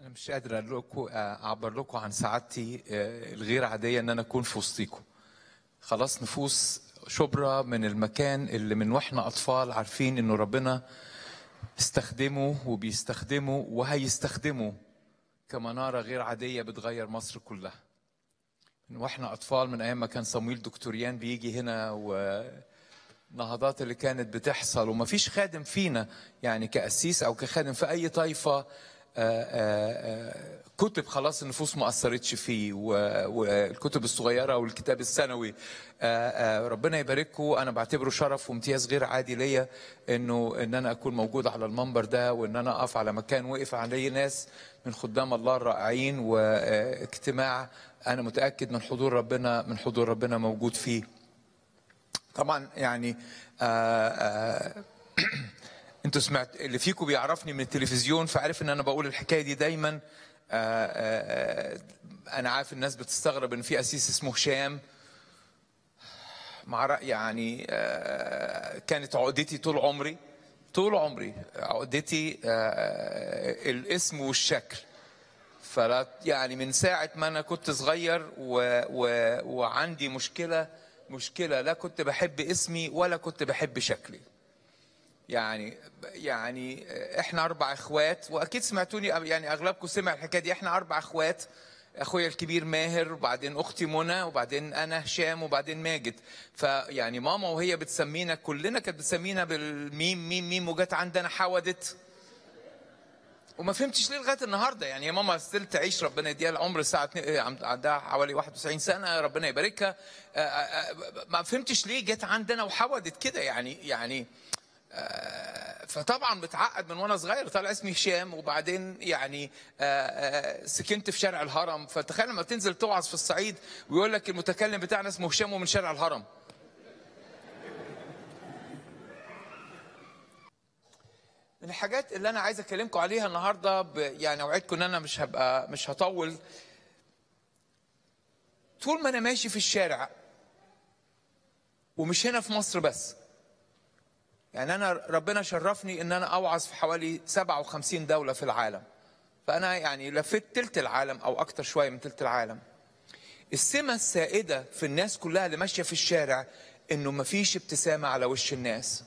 أنا مش قادر أقول لكم أعبر لكم عن سعادتي آه، الغير عادية إن أنا أكون في وسطيكم. خلاص نفوس شبرا من المكان اللي من واحنا أطفال عارفين إنه ربنا استخدمه وبيستخدمه وهيستخدمه كمنارة غير عادية بتغير مصر كلها. من واحنا أطفال من أيام ما كان صمويل دكتوريان بيجي هنا و النهضات اللي كانت بتحصل ومفيش خادم فينا يعني كأسيس أو كخادم في أي طائفة آه، آه، آه، كتب خلاص النفوس ما أثرتش فيه و- والكتب الصغيرة والكتاب السنوي آه، آه، ربنا يبارككم أنا بعتبره شرف وامتياز غير عادي ليا إنه إن أنا أكون موجود على المنبر ده وإن أنا أقف على مكان وقف عليه ناس من خدام الله الرائعين واجتماع أنا متأكد من حضور ربنا من حضور ربنا موجود فيه طبعا يعني آه آه انتوا سمعت اللي فيكم بيعرفني من التلفزيون فعارف ان انا بقول الحكايه دي دايما آه آه آه انا عارف الناس بتستغرب ان في اسيس اسمه هشام مع رأ- يعني آه كانت عقدتي طول عمري طول عمري عقدتي آه الاسم والشكل فلا يعني من ساعة ما أنا كنت صغير و و وعندي مشكلة مشكلة لا كنت بحب اسمي ولا كنت بحب شكلي يعني يعني احنا اربع اخوات واكيد سمعتوني يعني اغلبكم سمع الحكايه دي احنا اربع اخوات اخويا الكبير ماهر وبعدين اختي منى وبعدين انا هشام وبعدين ماجد فيعني ماما وهي بتسمينا كلنا كانت بتسمينا بالميم ميم ميم وجت عندنا حودت وما فهمتش ليه لغايه النهارده يعني يا ماما ستيل تعيش ربنا يديها العمر الساعه 2 عم- عندها حوالي 91 سنه ربنا يباركها آه، آه، آه، ما فهمتش ليه جت عندنا وحودت كده يعني يعني آه، فطبعا بتعقد من وانا صغير طلع اسمي هشام وبعدين يعني آه، آه، سكنت في شارع الهرم فتخيل لما تنزل توعظ في الصعيد ويقول لك المتكلم بتاعنا اسمه هشام ومن شارع الهرم من الحاجات اللي انا عايز اكلمكم عليها النهارده ب... يعني اوعدكم ان انا مش هبقى مش هطول طول ما انا ماشي في الشارع ومش هنا في مصر بس يعني انا ربنا شرفني ان انا اوعظ في حوالي 57 دوله في العالم فانا يعني لفيت تلت العالم او اكتر شويه من تلت العالم السمة السائدة في الناس كلها اللي ماشية في الشارع انه مفيش ابتسامة على وش الناس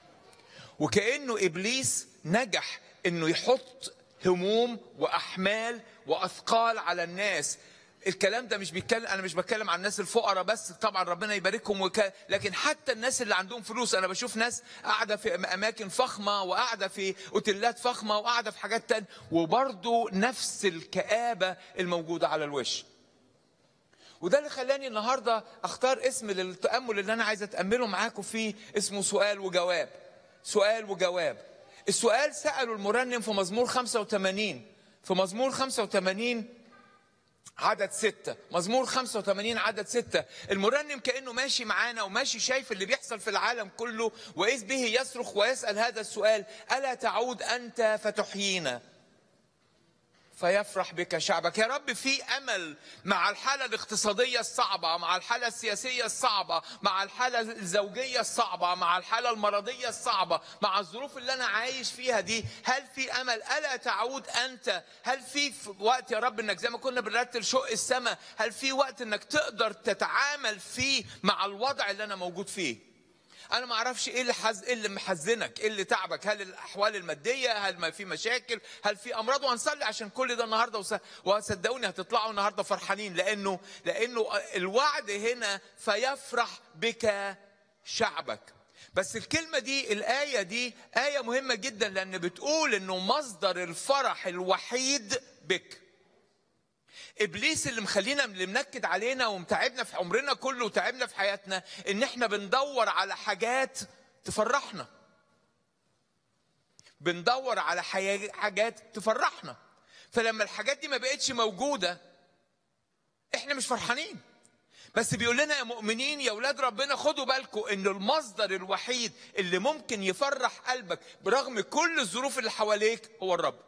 وكأنه إبليس نجح إنه يحط هموم وأحمال وأثقال على الناس الكلام ده مش بيتكلم انا مش بتكلم عن الناس الفقراء بس طبعا ربنا يباركهم وك... لكن حتى الناس اللي عندهم فلوس انا بشوف ناس قاعده في اماكن فخمه وقاعده في اوتيلات فخمه وقاعده في حاجات تانية وبرضه نفس الكآبه الموجوده على الوش وده اللي خلاني النهارده اختار اسم للتامل اللي انا عايز اتامله معاكم فيه اسمه سؤال وجواب سؤال وجواب السؤال ساله المرنم في مزمور 85 في مزمور 85 عدد ستة مزمور 85 عدد ستة المرنم كأنه ماشي معانا وماشي شايف اللي بيحصل في العالم كله وإذ به يصرخ ويسأل هذا السؤال ألا تعود أنت فتحيينا فيفرح بك شعبك يا رب في امل مع الحاله الاقتصاديه الصعبه مع الحاله السياسيه الصعبه مع الحاله الزوجيه الصعبه مع الحاله المرضيه الصعبه مع الظروف اللي انا عايش فيها دي هل في امل الا تعود انت هل في في وقت يا رب انك زي ما كنا بنرتل شق السماء هل في وقت انك تقدر تتعامل فيه مع الوضع اللي انا موجود فيه انا ما اعرفش ايه اللي حز... ايه اللي محزنك ايه اللي تعبك هل الاحوال الماديه هل ما في مشاكل هل في امراض وهنصلي عشان كل ده النهارده وس... وصدقوني هتطلعوا النهارده فرحانين لانه لانه الوعد هنا فيفرح بك شعبك بس الكلمة دي الآية دي آية مهمة جدا لأن بتقول إنه مصدر الفرح الوحيد بك. ابليس اللي مخلينا اللي منكد علينا ومتعبنا في عمرنا كله وتعبنا في حياتنا ان احنا بندور على حاجات تفرحنا بندور على حي- حاجات تفرحنا فلما الحاجات دي ما بقتش موجوده احنا مش فرحانين بس بيقول لنا يا مؤمنين يا اولاد ربنا خدوا بالكم ان المصدر الوحيد اللي ممكن يفرح قلبك برغم كل الظروف اللي حواليك هو الرب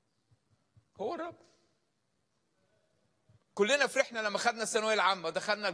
هو الرب كلنا فرحنا لما خدنا الثانويه العامه ودخلنا